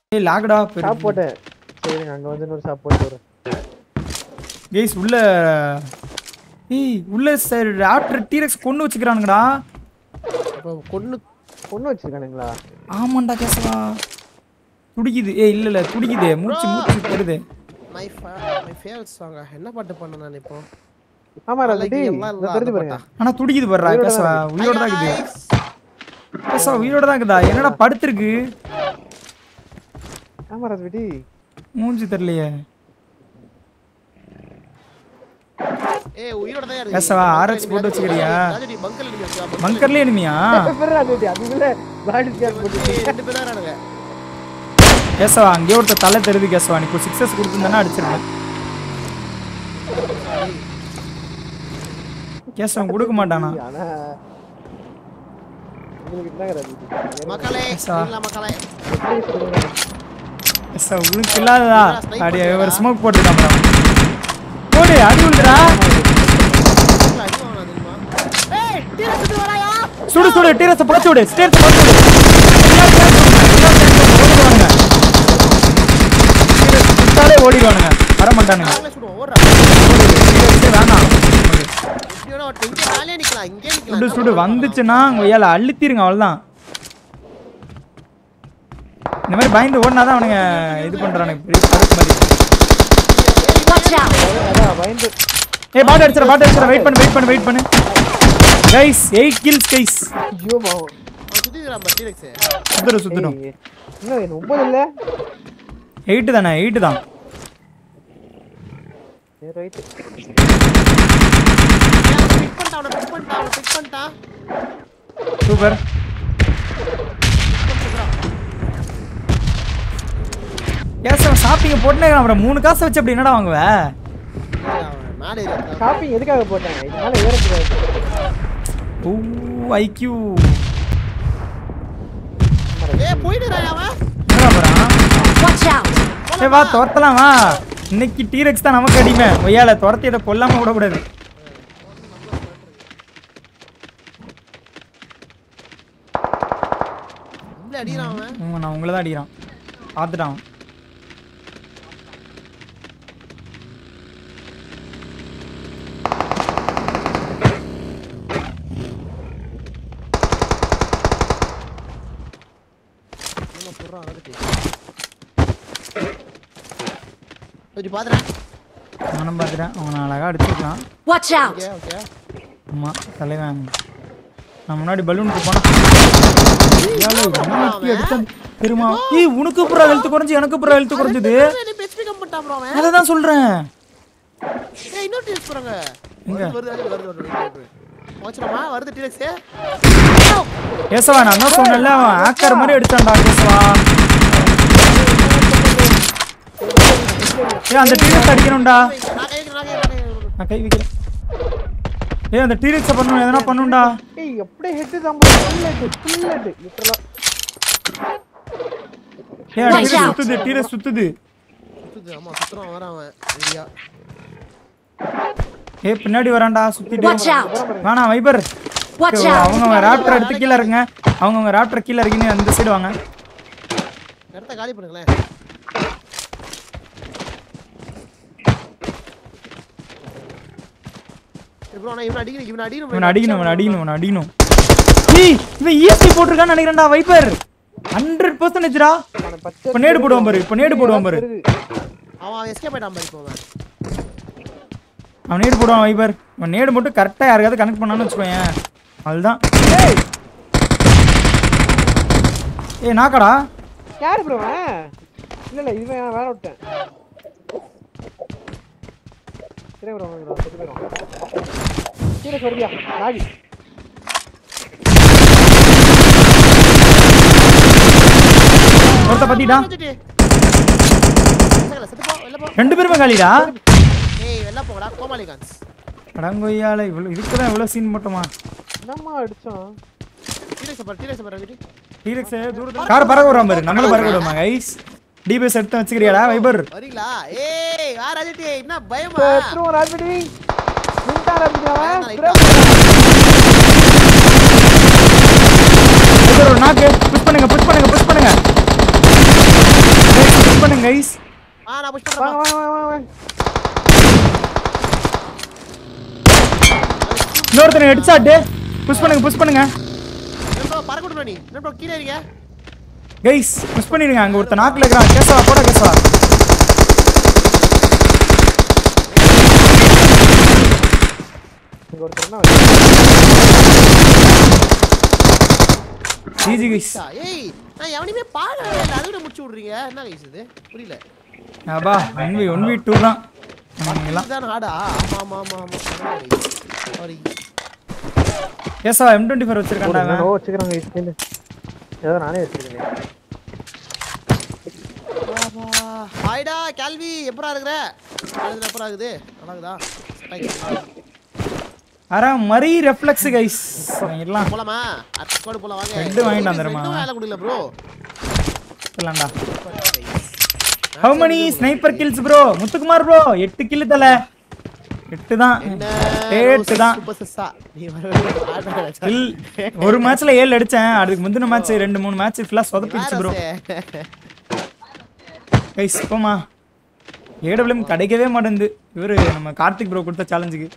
ஏய் லாக்டா ஷாப் போட்டேன் சரி அங்க வந்து இன்னொரு ஷாப் போட்டு வரேன் கைஸ் உள்ள ஏய் உள்ள சார் ஆப்டர் டீரெக்ஸ் கொண்டு வச்சுக்கிறானுங்கடா அப்போ கொன்னு கொன்னு வச்சிருக்கானுங்களா ஆமாண்டா கேசவா துடிக்குது ஏய் இல்ல இல்ல துடிக்குது மூச்சு மூச்சு தருது மை மை ஃபேவரட் சாங் என்ன பாட்டு பண்ண நான் இப்போ ஆமா ராஜி எல்லாம் இந்த தெரிஞ்சு பாருங்க ஆனா துடிக்குது பாருடா கேசவா உயிரோட தான் இருக்குது கேசவா உயிரோட தான் இருக்குதா என்னடா படுத்திருக்கு ஆமா ராஜி மூஞ்சி தெரியலையே ஏய் உயிரோட தான் இருக்கு கேசவா ஆர்எக்ஸ் போட்டு வச்சுக்கிறியா ராஜடி பங்கல் நீங்க வச்சியா பங்கர்லயே இனிமையா ராஜி அது இல்ல பாடி ஸ்கேன் போட்டு ரெண்டு பேர் தான் இருக்காங்க கேசவா அங்கேயே ஒருத்தர் தலை தெரியுது கேசவா நீ இப்போ சிக்ஸஸ் கொடுத்துருந்தா அடிச்சிருக்கேன் கேசவன் கொடுக்க மாட்டானா ஆனா உங்களுக்கு என்ன ராஜி மக்களே கேசவா. இல்ல மக்களே கேசவா உனக்கு இல்லாததா அடி ஒரு ஸ்மோக் போட்டுருக்கான் bro. போடு அடி விழுதுடா இல்ல, அடி வாங்கினா தெரியுமா ஏய் டீரா சுத்தி வராயா சுடு சுடு டீரஸை புடச்சு விடு ஸ்டேர்ஸ் புடச்சு விடு எல்லாரும் சேர்ந்து ஓடுங்க. எல்லாரும் சேர்ந்து ஓடிடுவானுங்க டீரஸ் சுட்டாலே ஓடிடுவானுங்க வர மாட்டானுங்க நாங்களே சுடுவோம் ஓடுறா டீரஸே வேணாம் எப்படியோட ஒரு இங்கே மேலே நிக்கலாம் இங்கே நிக்கலாம் சுடு சுடு வந்துச்சுன்னா உங்க ஏல அழுத்திருங்க அவ்வளவுதான் இந்த மாதிரி பயந்து ஓடினாதான் அவனுங்க இது பண்றானுங்க பெரிய பருப்பு மாதிரி அதான் பயந்து ஏய் பாட்டு அடிச்சிட பாட்டு அடிச்சிட வெயிட் பண்ணு வெயிட் பண்ணு வெயிட் பண்ணு கைஸ் எயிட் கில்ஸ் கைஸ் ஐயோ பாவம் அவன் சுத்தி இருக்கிறான் டீரக்ஸ் சுத்துடும் சுத்துடும் ஏய், இன்னும் என்ன ஒன்பது இல்ல எயிட்டு தானே எயிட்டு தான் சரி ரைட் பிக் பண்ணிட்டான் அவனை பிக் பண்ணிட்டான் அவனை பிக் பண்ணிட்டான் சூப்பர் கேஸ் அவன் ஷாப்பிங் போட்டுனே அப்புறம் மூணு காசை வச்சு அப்படி என்னடா வாங்குவ ஏய், அவன் மேலே ஏறி இருக்கான். ஷாப்பிங் எதுக்காக போட்டேன் இதனால ஏறக்கூடாது ஓ ஐக்யூ ஏய் போயிடுறான் அவன் என்னடா போறான் Watch out! ஏய் வா துரத்தலாம் வா இன்னைக்கு டீரெக்ஸ் தான் நமக்கு அடிமை ஒய்யால துரத்தி இதை கொல்லாம விடக்கூடாது இப்படி அடிக்கிறான் அவன் ஆமா, நான் உங்களை தான் அடிக்கிறான் பார்த்துட்டான் அவன். என்ன சொல்றான் அதுக்கு கொஞ்சம் பாத்துறேன் நானும் பார்த்துட்டேன் அவனை அழகா அடிச்சுக்கலாம் Watch out! ஓகே ஓகே ஆமா தலைவன் நான் முன்னாடி பலூனுக்கு போனா ஏலே, என்ன அடி அடிச்சான் தெரியுமா ஏய் உனக்கு புறா ஹெல்த் குறைஞ்சு எனக்கு புறா ஹெல்த் குறைஞ்சது நீ பெஸ்ட் கம் பண்ணிட்டான் bro அவன் அதை தான் சொல்றேன் ஏய் இன்னொரு டீரக்ஸ் போறாங்க எங்க? வருது வருது வருது வருது வருது போச்சுடமா வருது டீரக்ஸ் கேசவா நான் தான் சொன்னேன்ல அவன் ஆக்கர் மாதிரி அடிச்சான்டா கேசவா ஏய் அந்த டீரெக்ஸ் அடிக்கணும்டா நான் கை வைக்கிறேன், நான் கை வைக்கிறேன், நான் கை வைக்கிறேன். நான் கை வைக்கிறேன் ஏய் அந்த டீரெக்ஸை பண்ணணும் எதனா பண்ணுண்டா ஏய் அப்படியே ஹெட் தான் full head full head literally ஏய் அந்த Watch டீரெக்ஸ் out. சுத்துது டீரெக்ஸ் சுத்துது சுத்துது ஆமா சுத்துறான் வரான் அவன் ஐயா ஏய் பின்னாடி வரான்டா சுத்திட்டு Watch out! வேணாம் வைபர் Watch அவங்க out! அவங்க ராப்டர் எடுத்து கீழே இருங்க அவங்க அவங்க ராப்டர் கீழே இருக்கீங்க அந்த சைடு வாங்க இடத்த காலி பண்ணுங்களேன் ப்ரோ நான் இவனை அடிக்கிறேன் இவனை அடிக்கணும் இவன் அடிக்கணும் இவன் அடிக்கணும் இவன் அடிக்கணும் ஏய் இவன் இஎஸ்டி போட்டிருக்கான்னு நினைக்கிறேன்டா வைப்பர் ஹண்ட்ரட் பர்சன்டேஜ்டா பச்சை இப்போ நேடு போடுவான் பாரு இப்போ நேடு போடுவான் பாரு தெரியுது. அவன் எஸ்கேப் ஆயிட்டான் பாரு இப்போ அவன் அவன் நேடு போடுவான் வைப்பர் அவன் நேடு மட்டும் கரெக்டாக யாருக்காவது கனெக்ட் பண்ணான்னு வச்சுக்கோயேன் அதுதான் ஏய் ஏய் நாக்கடா யாரு ப்ரோ இல்ல இல்ல இதுவே நான் வேற விட்டேன் சரி ப்ரோ ப்ரோ செத்து போயிடும் சரி சொல்றியா நாகி ஒருத்த பத்திட்டா வந்துட்டு. சகல, செத்து போ வெளில போ ரெண்டு பேருமே காலிடா ஏய் வெளில போங்கடா கோமாளி கான்ஸ் அடங்கொய்யால இவ்வளோ இதுக்கு தான் இவ்வளோ சீன் மட்டுமா என்னம்மா அடிச்சோம் டீரக்ஸ் பாரு டீரக்ஸ் பாரு வீட்டு டீரெக்ஸ் தூரத்தில் கார் பறக்க விடுறான் பாரு நம்மளும் பறக்க விடுமா கைஸ் டிபிஎஸ் எடுத்து வச்சுக்கிறியாடா வைபர் வரீங்களா ஏய் வா ராஜட்டி என்ன பயமா திரும்ப ராஜ்படி நின்டா ராஜ்படி அவன் லைட்டா. வைபர் ஒரு நாக்கு புஷ் பண்ணுங்க புஷ் பண்ணுங்க புஷ் பண்ணுங்க கைஸ் ஆ நான் புஷ் வாங்க பண்றேன் வாங்க வாங்க வாங்க இன்னொருத்தனை ஹெட்ஷாட் புஷ் பண்ணுங்க புஷ் பண்ணுங்க ப்ரோ பறக்க விட்டுறா நீ என்ன ப்ரோ கீழே இருக்க கைஸ் புஷ் பண்ணிடுங்க அங்க ஒருத்தன் நாக்குல இருக்கிறான் கேசவா போட கேசவா இங்க ஒருத்தர் என்ன ஜிஜி கைஸ் ஆ, ஏய் நான் எவனையுமே பாடவே இல்லை அதை விட முடிச்சு விடுறீங்க என்ன கைஸ் இது புரியல அப்பா one v one v two தான் நீங்களாம் இதுதான் ஆடா ஆமா ஆமா ஆமா ஆமா sorry Keshava M twenty four வச்சிருக்கான்டா அவன். ஓ வச்சுக்கிறாங்க இது ஏதோ நானே வச்சிருக்கேன் ஹாய்டா கேள்வி எப்பரா இருக்கிற அது எப்பரா இருக்குது நல்லா இருக்குதா Set ஆயிடுச்சா? அரா மரி ரெஃப்ளெக்ஸ் கைஸ் எல்லாம் போலாமா அடுத்த ஸ்குவாட் போலாம் வாங்க Head வாங்கிட்டு வந்துடுமா? இன்னும் வேலை கொடுக்கல ப்ரோ சொல்லலாம்டா how many sniper kills bro Muthukumar bro எட்டு கில்லு தல எட்டு தான் எட்டு தான் சூப்பர் சஸ்ஸா நீ வர கில் ஒரு மேட்ச்ல ஏழு அடிச்சேன் அதுக்கு முந்தின மேட்ச் ரெண்டு மூணு மேட்ச் ஃபுல்லா சொதப்பிடுச்சு ப்ரோ கைஸ் போமா ஏடபிள்யூஎம் கிடைக்கவே மாட்டேங்குது இவரு நம்ம கார்த்திக் ப்ரோ கொடுத்த சேலஞ்சுக்கு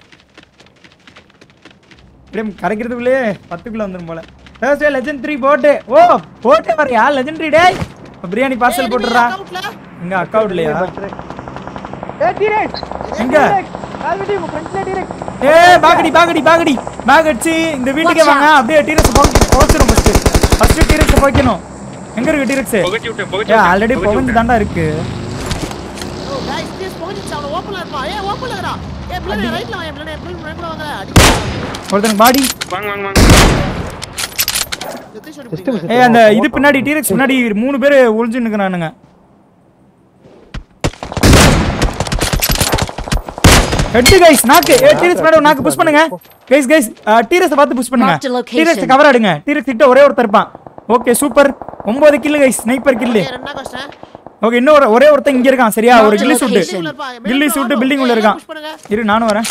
இப்படியே கிடைக்கிறதுக்குள்ளே பத்துக்குள்ள வந்துடும் போல தேர்ஸ்டே லெஜெண்ட் த்ரீ போட்டு ஓ போட்டே வரையா லெஜெண்டரி டே பிரியாணி பார்சல் போட்டுறா எங்க அக்கவுண்ட்லயா ஏ டீரேட் எங்க ஆல்ரெடி உங்க ஃப்ரெண்ட்ஸ்ல டீரேட் ஏ பாகடி பாகடி பாகடி பேக் அடிச்சு இந்த வீட்டுக்கே வாங்க அப்படியே டீரக்ஸ் போக்கி போச்சிரும் ஃபர்ஸ்ட் ஃபர்ஸ்ட் டீரக்ஸ் போய்க்கணும் எங்க இருக்கு டீரக்ஸ் புகச்சு விட்டேன் ஏ புகச்சு ஆல்ரெடி புகஞ்சு தாண்டா இருக்கு ஓ गाइस ப்ளீஸ் போனிச்சு அவன ஓபன்ல இருப்பா ஏ ஓபன்ல இருக்கடா ஏ பிள்ளை ரைட்ல வா பிள்ளை பிள்ளை ரைட்ல வாங்க அடி ஒருத்தனுக்கு பாடி வாங்க வாங்க வாங்க எத்தனை ஷாட் பிடிங்க ஏய் அந்த இது பின்னாடி டீரக்ஸ் பின்னாடி மூணு பேர் ஒளிஞ்சு நிக்கிறானுங்க ஹெட் கைஸ் நாக்கு ஏ டீரக்ஸ் மேடம் நாக்கு புஷ் பண்ணுங்க கைஸ் கைஸ் டீரக்ஸ் பார்த்து புஷ் பண்ணுங்க Marked a location. டீரக்ஸ் கவர் ஆடுங்க டீரக்ஸ் கிட்ட ஒரே ஒருத்தர் இருப்பான் ஓகே சூப்பர் ஒன்பது கில்லு கைஸ் ஸ்னைப்பர் கில்லு ஏ ரெண்டா கஷ்டம் ஓகே இன்னும் ஒரு ஒரே ஒருத்தன் இங்க இருக்கான் சரியா ஒரு Marked கில்லி சூட்டு location. உள்ள இருப்பா கில்லி சூட்டு பில்டிங் உள்ள இருக்கான் புஷ் பண்ணுங்க இரு நானும் வரேன்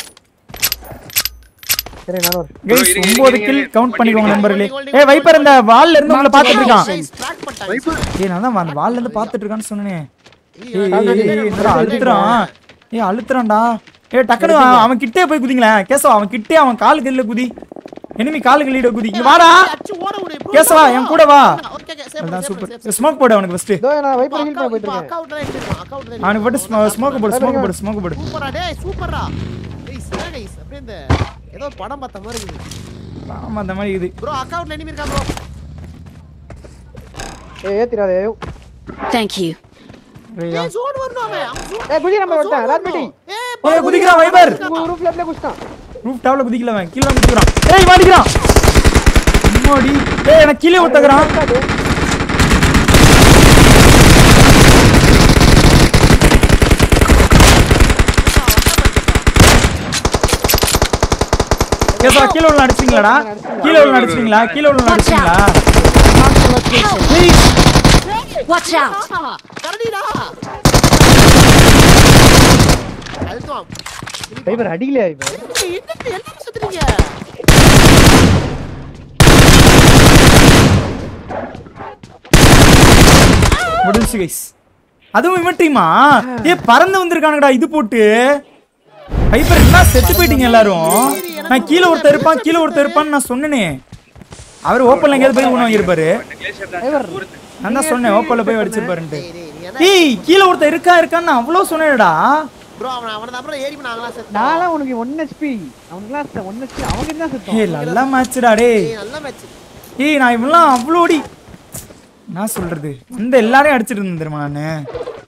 சரி நானும் வரேன் கைஸ் இருங்க, ஒன்பது இருங்க, கில் இருங்க. கவுண்ட் பண்ணிக்கோங்க நண்பர்களே holding, ஏய் வைப்பர் இந்த வால்ல இருந்து உங்களை பாத்துட்டு இருக்கான் गाइस ட்ராக் பண்ணிட்டாங்க ஏய் நான் தான் அந்த வால்ல இருந்து பாத்துட்டு இருக்கான்னு சொன்னேனே ஏய், ஏய் ஏய், ஏய், ஏய், என்னடா அழுத்துறான் ஏய் அழுத்துறான்டா ஏய் டக்குனு அவன் அவன் கிட்டே போய் குதிங்களேன் கேசவா அவன் கிட்டே அவன் கால் கல்ல குதி எனிமி கால் கல்லிட குதி இங்க வாடா அடிச்சு ஓட விடு bro. கேசவா என் கூட வா ஓகே ஓகே சேஃப் அதான் சேஃப் சூப்பர் ஸ்மோக் போடு அவனுக்கு ஃபர்ஸ்ட் இதோ நான் வைப்பர் ஹீல் பண்ண போயிட்டு இருக்கேன் அக்கவுண்ட்ல இருக்கு அக்கவுண்ட்ல அவனுக்கு போட்டு ஸ்மோக் போடு ஸ்மோக் போடு ஸ்மோக் போடு சூப்பரா டேய் சூப்பரா டேய் சரா கைஸ் அப்படியே இந்த ஏதோ படம் பார்த்த மாதிரி இருக்குது ஆமா அந்த மாதிரி இது ப்ரோ அக்கவுண்ட்ல எனிமி இருக்கா ப்ரோ ஏய் ஏத்திராதே ஏய் Thank you. ஐயா. ஏய் ஜோன் வரணும் அவன் அவன் zone- ஏய் குதி நம்ம zone வரட்டேன் ராத் வரணும். மீட்டிங் ஏய் ஏய் குதிக்கிறான் வைபர் உங்க ரூஃப்ல அப்படியே குஸ்டான் ரூஃப் டாப்ல குதிக்கல அவன் கீழ வந்து குதிக்கிறான் ஏய் மாடிக்கிறான் அம்மாடி ஏய் எனக்கு கீழே ஒருத்தக்கிறான் கேசவா கீழே உள்ள அடிச்சிங்களா கீழே உள்ள அடிச்சிங்களா கீழே உள்ள அடிச்சிங்களா ஏய் Watch out! கரடிடா அழுத்துவான் வைப்பர் அடிக்கலையா இவன் ஏய், என்னது என்ன சுத்துறீங்க முடிஞ்சு கைஸ் அதுவும் இவன் டீமா ஏ பறந்து வந்திருக்கானுங்கடா இது போட்டு வைப்பர் என்ன செத்து போயிட்டீங்க எல்லாரும் நான் கீழே ஒருத்தர் இருப்பான் கீழே ஒருத்தர் இருப்பான்னு நான் சொன்னேனே அவர் ஓப்பன்ல எங்கேயாவது போய் ஒன்று வாங்கியிருப்பாரு நான் தான் சொன்னேன் ஓப்பன்ல போய் அடிச்சிருப்பாருன்ட்டு டேய், டேய், நீ என்ன ஏய் கீழே ஒருத்தர் இருக்கா இருக்கான்னு நான் அவ்வளோ சொன்னேன்டா ப்ரோ அவன அவன அப்புறம் ஏறி நாங்கலாம் செத்து நான்லாம் உனக்கு ஒன் ஹெச்பி அவனுக்குலாம் ஒன் ஹெச்பி அவங்க தான் செத்தோம் ஏய் நல்லா மேட்ச்டா டேய் ஏய் நல்ல மேட்ச் ஏய் நான் இவெல்லாம் அவ்வளோடி என்ன சொல்றது இந்த எல்லாரையும் அடிச்சிட்டு இருந்தேன் தெரியுமா நான்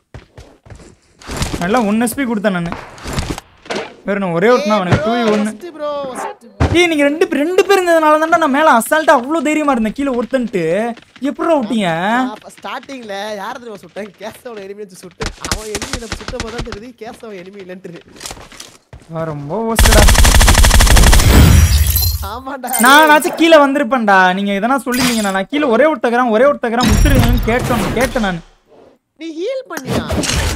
நல்லா ஒன் எஸ்பி கொடுத்தேன் நான் வேற நான் ஒரே ஒருத்தன் அவனுக்கு டூ ஒன்று ஃபர்ஸ்ட் ப்ரோ ஃபர்ஸ்ட் ஏய் நீங்க ரெண்டு பேர் ரெண்டு பேர் இருந்ததுனால தான்டா நான் மேல அசால்ட்டா அவ்வளோ தைரியமா இருந்தேன் கீழே ஒருத்தன்ட்டு எப்படிடா விட்டீங்க ஸ்டார்டிங்ல யார தெரியுமா சுட்டேன் கேசவோட எனிமி வச்சு சுட்டு அவன் எனிமி சுட்ட போது தான் தெரியுது கேசவன் எனிமி இல்லன்ட்டு ஆ, ரொம்ப ஓஸ்டடா ஆமாடா நானாச்சும் கீழே வந்திருப்பேன்டா நீங்க எதனா சொல்லிருந்தீங்க நான் கீழே ஒரே ஒருத்தக்கிறேன் ஒரே ஒருத்தக்கிறேன் முத்துருங்கன்னு கேட்டோம் கேட்டேன் நான் நீ ஹீல் பண்ணியா